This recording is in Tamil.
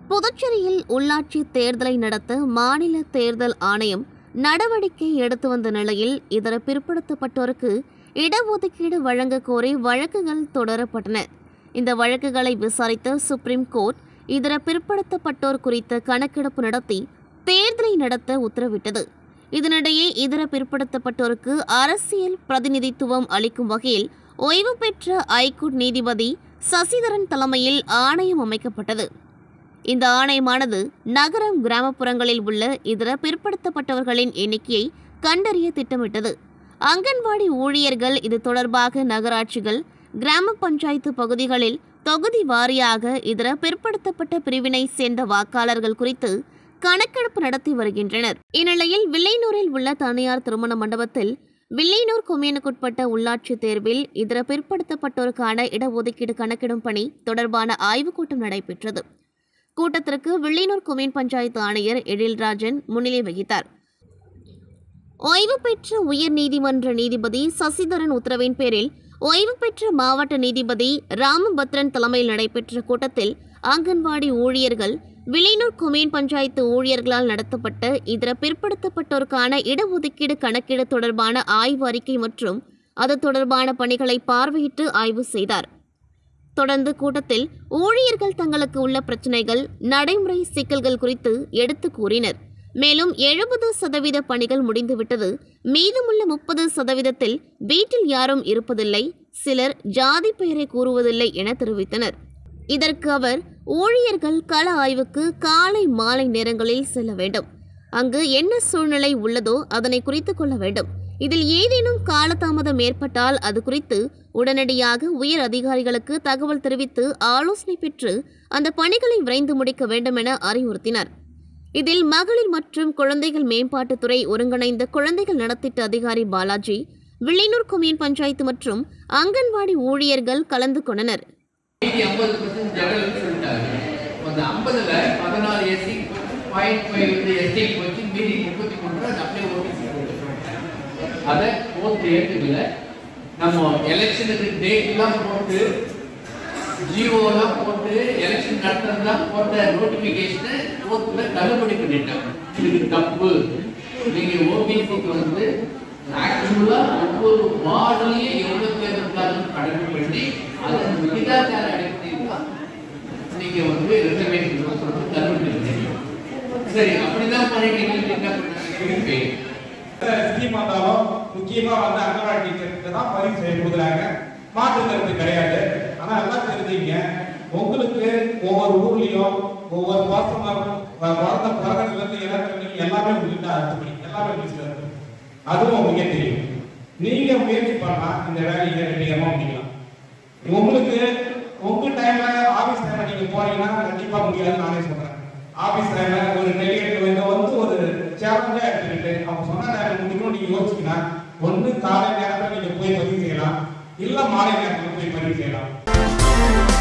புதுச்சேரியில் உள்ளாட்சி தேர்தலை நடத்த மாநில தேர்தல் ஆணையம் நடவடிக்கை எடுத்து வந்த நிலையில் இதர பிற்படுத்தப்பட்டோருக்கு இடஒதுக்கீடு வழங்க கோரி வழக்குகள் தொடரப்பட்டன இந்த வழக்குகளை விசாரித்த சுப்ரீம் கோர்ட் இதர பிற்படுத்தப்பட்டோர் குறித்த கணக்கெடுப்பு நடத்தி தேர்தலை நடத்த உத்தரவிட்டது இதனிடையே இதர பிற்படுத்தப்பட்டோருக்கு அரசியல் பிரதிநிதித்துவம் அளிக்கும் வகையில் ஓய்வு பெற்ற ஐகோர்ட் நீதிபதி சசிதரன் தலைமையில் ஆணையம் அமைக்கப்பட்டது இந்த ஆணையமானது நகரம் கிராமப்புறங்களில் உள்ள இதர பிற்படுத்தப்பட்டவர்களின் எண்ணிக்கையை கண்டறிய திட்டமிட்டது அங்கன்வாடி ஊழியர்கள் இது தொடர்பாக நகராட்சிகள் கிராம பஞ்சாயத்து பகுதிகளில் தொகுதி வாரியாக இதர பிற்படுத்தப்பட்ட பிரிவினை சேர்ந்த வாக்காளர்கள் குறித்து கணக்கெடுப்பு நடத்தி வருகின்றனர் இந்நிலையில் வில்லையனூரில் உள்ள தனியார் திருமண மண்டபத்தில் வில்லையனூர் கொம்யூனுக்குட்பட்ட உள்ளாட்சி தேர்வில் இதர பிற்படுத்தப்பட்டோருக்கான இடஒதுக்கீடு கணக்கிடும் பணி தொடர்பான ஆய்வுக் கூட்டம் நடைபெற்றது கூட்டத்திற்கு வில்லியனூர் கொம்யூன் பஞ்சாயத்து ஆணையர் எழில்ராஜன் முன்னிலை வகித்தார் ஓய்வு பெற்ற உயர் நீதிமன்ற நீதிபதி சசிதரன் உத்தரவின் பேரில் ஓய்வு பெற்ற மாவட்ட நீதிபதி ராமபத்ரன் தலைமையில் நடைபெற்ற கூட்டத்தில் அங்கன்வாடி ஊழியர்கள் வில்லியனூர் கொம்யூன் பஞ்சாயத்து ஊழியர்களால் நடத்தப்பட்ட இதர பிற்படுத்தப்பட்டோருக்கான இடஒதுக்கீடு கணக்கீடு தொடர்பான ஆய்வு அறிக்கை மற்றும் அது தொடர்பான பணிகளை பார்வையிட்டு ஆய்வு செய்தார் தொடர்ந்து கூட்டத்தில் ஊழியர்கள் தங்களுக்கு உள்ள பிரச்சினைகள் நடைமுறை சிக்கல்கள் குறித்து எடுத்து கூறினர் மேலும் எழுபது சதவீத பணிகள் முடிந்துவிட்டது மீதமுள்ள முப்பது சதவீதத்தில் வீட்டில் யாரும் இருப்பதில்லை சிலர் ஜாதி பெயரை கூறுவதில்லை என தெரிவித்தனர் இதற்கு அவர் ஊழியர்கள் கள ஆய்வுக்கு காலை மாலை நேரங்களில் செல்ல வேண்டும் அங்கு என்ன சூழ்நிலை உள்ளதோ அதனை குறித்து கொள்ள வேண்டும் இதில் ஏதேனும் காலதாமதம் ஏற்பட்டால் அது குறித்து உடனடியாக உயர் அதிகாரிகளுக்கு தகவல் தெரிவித்து ஆலோசனை பெற்று அந்த பணிகளை விரைந்து முடிக்க வேண்டும் என அறிவுறுத்தினார் இதில் மகளிர் மற்றும் குழந்தைகள் மேம்பாட்டுத்துறை ஒருங்கிணைந்த குழந்தைகள் நலத்திட்ட அதிகாரி பாலாஜி வில்லியனூர் கொம்யூன் பஞ்சாயத்து மற்றும் அங்கன்வாடி ஊழியர்கள் கலந்து கொண்டனர் மீதி ஐம்பது பர்சன்ட் ஜெனரல்னு சொல்லிட்டாங்க அந்த ஐம்பதுல பதினாறு எஸ்சி பாயிண்ட் ஃபைவ் வந்து எஸ்டிக்கு வச்சு மீதி முப்பத்தி மூணு ரூபா அது அப்படியே ஓபிசி அதை போஸ்ட் ஏற்றுக்கல நம்ம எலெக்ஷனுக்கு டேட்லாம் போட்டு ஜிஓலாம் போட்டு எலெக்ஷன் நடத்துறதா போட்ட நோட்டிஃபிகேஷனை கோர்ட்ல தள்ளுபடி பண்ணிட்டாங்க இதுக்கு தப்பு நீங்க ஓபிசிக்கு வந்து ஆக்சுவலா ஒவ்வொரு வார்டுலயும் எவ்வளவு பேர் இருக்காங்கன்னு கணக்கு பண்ணி அதன் விகிதாச்சார அடிப்படையில் தான் நீங்க வந்து ரிசர்வேஷன் சொல்றது தள்ளுபடி பண்ணீங்க சரி அப்படிதான் பண்ணிட்டீங்க என்ன பண்ணீங்க ஸ்கீம் வந்தாலும் முக்கியமா வந்து அங்கன்வாடி டீச்சருக்கு தான் பதிவு செய்ய கொடுக்குறாங்க மாற்று கருத்து கிடையாது ஆனா எல்லாம் தெரிஞ்சுங்க உங்களுக்கு ஒவ்வொரு ஊர்லயும் ஒவ்வொரு பர்சனும் பிறந்த பிறகுல இருந்து இறக்குறவங்க எல்லாமே உங்களுக்கு அர்த்தப்படி எல்லாமே லிஸ்ட்ல இருக்கு அதுவும் உங்களுக்கே தெரியும் நீங்க முயற்சி பண்ணா இந்த வேலையை வெற்றிகரமா முடிக்கலாம் உங்களுக்கு உங்க டைம்ல ஆபீஸ் டைம்ல நீங்க போனீங்கன்னா கண்டிப்பா முடியாதுன்னு நானே சொல்றேன் ஆபீஸ் டைம்ல ஒரு டெலிகேட் வந்து வந்து ஒரு சேலஞ்சா எடுத்துக்கிட்டு அவங்க சொன்ன டைம் முடிக்கணும் நீங்க யோசிச்சீங்கன்னா ஒன்று காலை நேரத்துல நீங்க போய் பதிவு செய்யலாம் இல்ல மாலை நேரத்துல போய் பதிவு செய்யலாம்